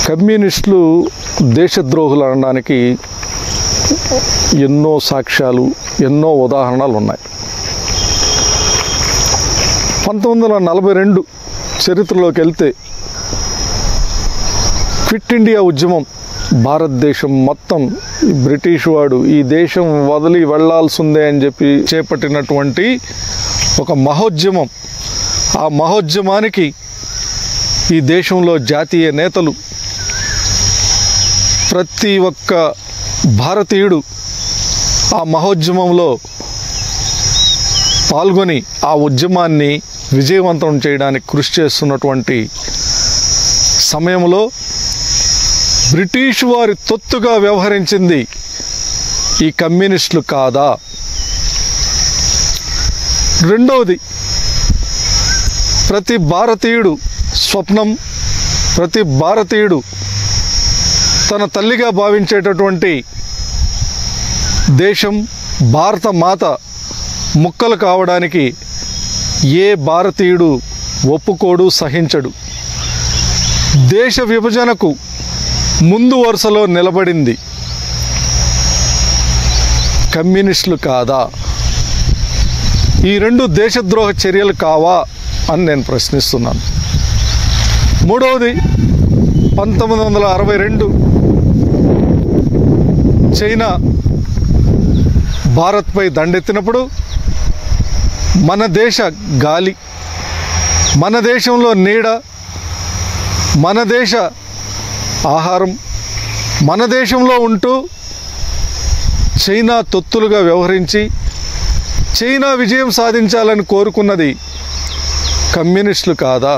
కమ్యూనిస్టులు దేశద్రోహులు అనడానికి ఎన్నో సాక్ష్యాలు ఎన్నో ఉదాహరణలు ఉన్నాయి పంతొమ్మిది వందల నలభై రెండు చరిత్రలోకి వెళ్తే క్విట్ ఇండియా ఉద్యమం భారతదేశం మొత్తం ఈ బ్రిటిష్ వాడు ఈ దేశం వదిలి వెళ్లాల్సిందే అని చెప్పి చేపట్టినటువంటి ఒక మహోద్యమం ఆ మహోద్యమానికి ఈ దేశంలో జాతీయ నేతలు ప్రతి ఒక్క భారతీయుడు ఆ మహోద్యమంలో పాల్గొని ఆ ఉద్యమాన్ని విజయవంతం చేయడానికి కృషి చేస్తున్నటువంటి సమయంలో బ్రిటిష్ వారి తొత్తుగా వ్యవహరించింది ఈ కమ్యూనిస్టులు కాదా రెండవది ప్రతి భారతీయుడు స్వప్నం ప్రతి భారతీయుడు తన తల్లిగా భావించేటటువంటి దేశం భారత మాత ముక్కలు కావడానికి ఏ భారతీయుడు ఒప్పుకోడు సహించడు దేశ విభజనకు ముందు వరుసలో నిలబడింది కమ్యూనిస్టులు కాదా ఈ రెండు దేశద్రోహ చర్యలు కావా అని నేను ప్రశ్నిస్తున్నాను మూడవది పంతొమ్మిది వందల అరవై రెండు చైనా భారత్పై దండెత్తినప్పుడు మన దేశ గాలి మన దేశంలో నీడ మన దేశ ఆహారం మన దేశంలో ఉంటూ చైనా తొత్తులుగా వ్యవహరించి చైనా విజయం సాధించాలని కోరుకున్నది కమ్యూనిస్టులు కాదా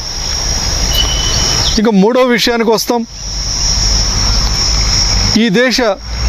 ఇక మూడో విషయానికి వస్తాం ఈ దేశ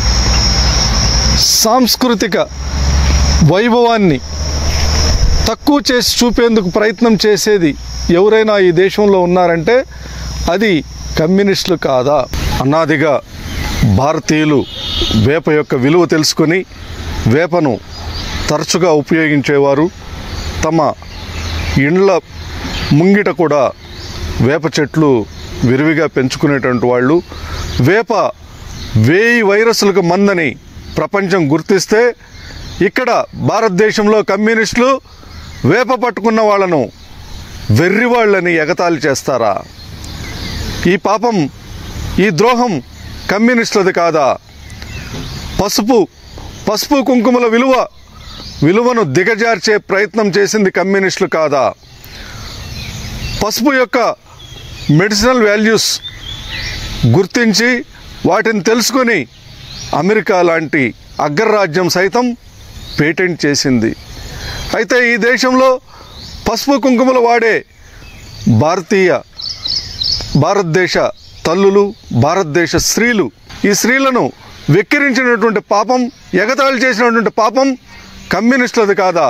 సాంస్కృతిక వైభవాన్ని తక్కువ చేసి చూపేందుకు ప్రయత్నం చేసేది ఎవరైనా ఈ దేశంలో ఉన్నారంటే అది కమ్యూనిస్టులు కాదా అనాదిగా భారతీయులు వేప యొక్క విలువ తెలుసుకొని వేపను తరచుగా ఉపయోగించేవారు తమ ఇండ్ల ముంగిట కూడా వేప చెట్లు విరివిగా పెంచుకునేటువంటి వాళ్ళు వేప వేయి వైరస్లకు మందని ప్రపంచం గుర్తిస్తే ఇక్కడ భారతదేశంలో కమ్యూనిస్టులు వేప పట్టుకున్న వాళ్ళను వెర్రి వాళ్ళని ఎగతాళి చేస్తారా ఈ పాపం ఈ ద్రోహం కమ్యూనిస్టులది కాదా పసుపు పసుపు కుంకుమల విలువ విలువను దిగజార్చే ప్రయత్నం చేసింది కమ్యూనిస్టులు కాదా పసుపు యొక్క మెడిసినల్ వాల్యూస్ గుర్తించి వాటిని తెలుసుకొని అమెరికా లాంటి అగ్రరాజ్యం సైతం పేటెంట్ చేసింది అయితే ఈ దేశంలో పసుపు కుంకుమలు వాడే భారతీయ భారతదేశ తల్లులు భారతదేశ స్త్రీలు ఈ స్త్రీలను వెక్కిరించినటువంటి పాపం ఎగతాళి చేసినటువంటి పాపం కమ్యూనిస్టులది కాదా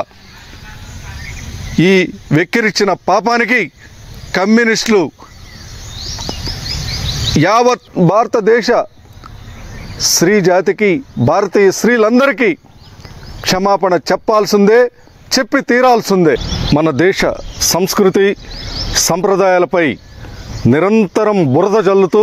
ఈ వెక్కిరించిన పాపానికి కమ్యూనిస్టులు యావత్ భారతదేశ స్త్రీ జాతికి భారతీయ స్త్రీలందరికీ క్షమాపణ చెప్పాల్సిందే చెప్పి తీరాల్సిందే మన దేశ సంస్కృతి సంప్రదాయాలపై నిరంతరం బురద జల్లుతూ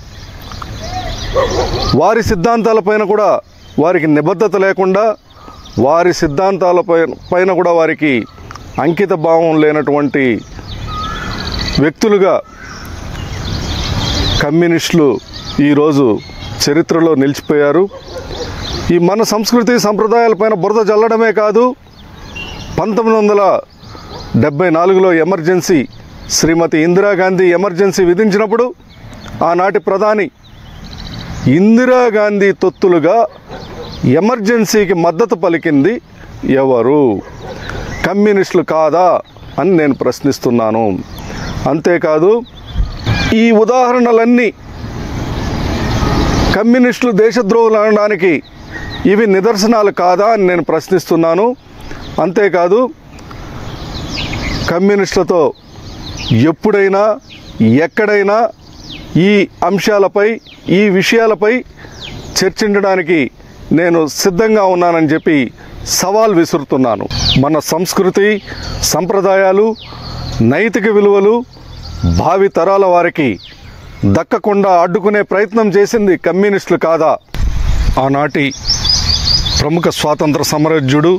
వారి సిద్ధాంతాలపైన కూడా వారికి నిబద్ధత లేకుండా వారి సిద్ధాంతాలపై పైన కూడా వారికి అంకిత భావం లేనటువంటి వ్యక్తులుగా కమ్యూనిస్టులు ఈరోజు చరిత్రలో నిలిచిపోయారు ఈ మన సంస్కృతి సంప్రదాయాలపైన బురద జల్లడమే కాదు పంతొమ్మిది వందల డెబ్భై నాలుగులో ఎమర్జెన్సీ శ్రీమతి ఇందిరాగాంధీ ఎమర్జెన్సీ విధించినప్పుడు ఆనాటి ప్రధాని ఇందిరాగాంధీ తొత్తులుగా ఎమర్జెన్సీకి మద్దతు పలికింది ఎవరు కమ్యూనిస్టులు కాదా అని నేను ప్రశ్నిస్తున్నాను అంతేకాదు ఈ ఉదాహరణలన్నీ కమ్యూనిస్టులు దేశద్రోహులు అనడానికి ఇవి నిదర్శనాలు కాదా అని నేను ప్రశ్నిస్తున్నాను అంతేకాదు కమ్యూనిస్టులతో ఎప్పుడైనా ఎక్కడైనా ఈ అంశాలపై ఈ విషయాలపై చర్చించడానికి నేను సిద్ధంగా ఉన్నానని చెప్పి సవాల్ విసురుతున్నాను మన సంస్కృతి సంప్రదాయాలు నైతిక విలువలు భావి తరాల వారికి దక్కకుండా అడ్డుకునే ప్రయత్నం చేసింది కమ్యూనిస్టులు కాదా ఆనాటి ప్రముఖ స్వాతంత్ర సమరజ్యుడు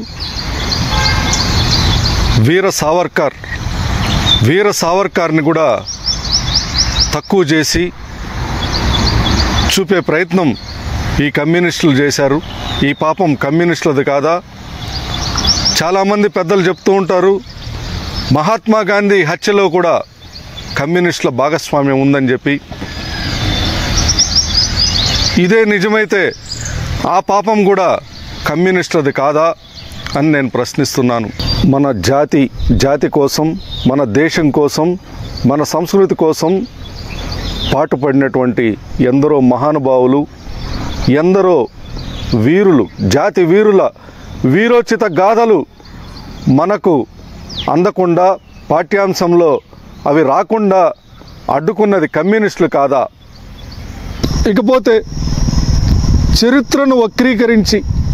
వీర సావర్కర్ వీర సావర్కర్ని కూడా తక్కువ చేసి చూపే ప్రయత్నం ఈ కమ్యూనిస్టులు చేశారు ఈ పాపం కమ్యూనిస్టులది కాదా చాలామంది పెద్దలు చెప్తూ ఉంటారు మహాత్మా గాంధీ హత్యలో కూడా కమ్యూనిస్టుల భాగస్వామ్యం ఉందని చెప్పి ఇదే నిజమైతే ఆ పాపం కూడా కమ్యూనిస్టులది కాదా అని నేను ప్రశ్నిస్తున్నాను మన జాతి జాతి కోసం మన దేశం కోసం మన సంస్కృతి కోసం పాటుపడినటువంటి ఎందరో మహానుభావులు ఎందరో వీరులు జాతి వీరుల వీరోచిత గాథలు మనకు అందకుండా పాఠ్యాంశంలో అవి రాకుండా అడ్డుకున్నది కమ్యూనిస్టులు కాదా ఇకపోతే చరిత్రను వక్రీకరించి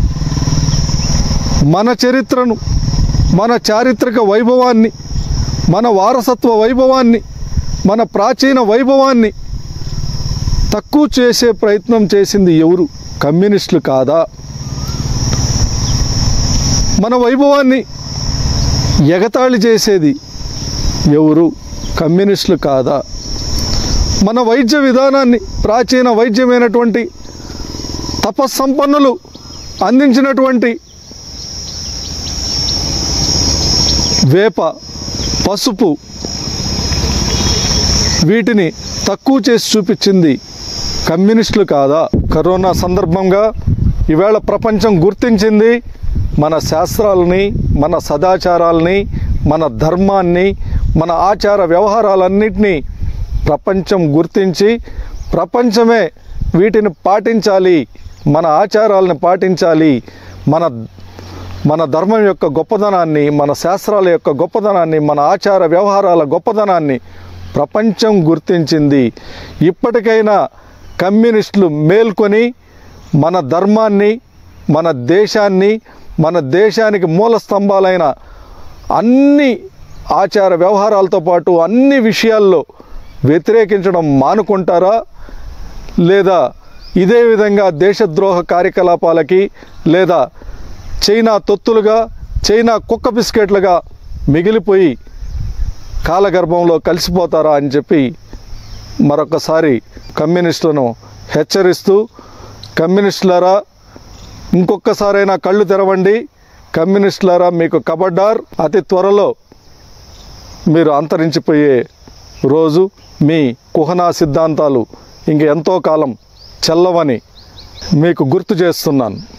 మన చరిత్రను మన చారిత్రక వైభవాన్ని మన వారసత్వ వైభవాన్ని మన ప్రాచీన వైభవాన్ని తక్కువ చేసే ప్రయత్నం చేసింది ఎవరు కమ్యూనిస్టులు కాదా మన వైభవాన్ని ఎగతాళి చేసేది ఎవరు కమ్యూనిస్టులు కాదా మన వైద్య విధానాన్ని ప్రాచీన వైద్యమైనటువంటి తపస్సంపన్నులు అందించినటువంటి వేప పసుపు వీటిని తక్కువ చేసి చూపించింది కమ్యూనిస్టులు కాదా కరోనా సందర్భంగా ఈవేళ ప్రపంచం గుర్తించింది మన శాస్త్రాలని మన సదాచారాలని మన ధర్మాన్ని మన ఆచార వ్యవహారాలన్నింటినీ ప్రపంచం గుర్తించి ప్రపంచమే వీటిని పాటించాలి మన ఆచారాలను పాటించాలి మన మన ధర్మం యొక్క గొప్పదనాన్ని మన శాస్త్రాల యొక్క గొప్పదనాన్ని మన ఆచార వ్యవహారాల గొప్పదనాన్ని ప్రపంచం గుర్తించింది ఇప్పటికైనా కమ్యూనిస్టులు మేల్కొని మన ధర్మాన్ని మన దేశాన్ని మన దేశానికి మూల స్తంభాలైన అన్ని ఆచార వ్యవహారాలతో పాటు అన్ని విషయాల్లో వ్యతిరేకించడం మానుకుంటారా లేదా ఇదే విధంగా దేశద్రోహ కార్యకలాపాలకి లేదా చైనా తొత్తులుగా చైనా కుక్క బిస్కెట్లుగా మిగిలిపోయి కాలగర్భంలో కలిసిపోతారా అని చెప్పి మరొకసారి కమ్యూనిస్టులను హెచ్చరిస్తూ కమ్యూనిస్టులారా ఇంకొకసారైనా కళ్ళు తెరవండి కమ్యూనిస్టులారా మీకు కబడ్డార్ అతి త్వరలో మీరు అంతరించిపోయే రోజు మీ కుహనా సిద్ధాంతాలు ఇంక ఎంతో కాలం చెల్లవని మీకు గుర్తు చేస్తున్నాను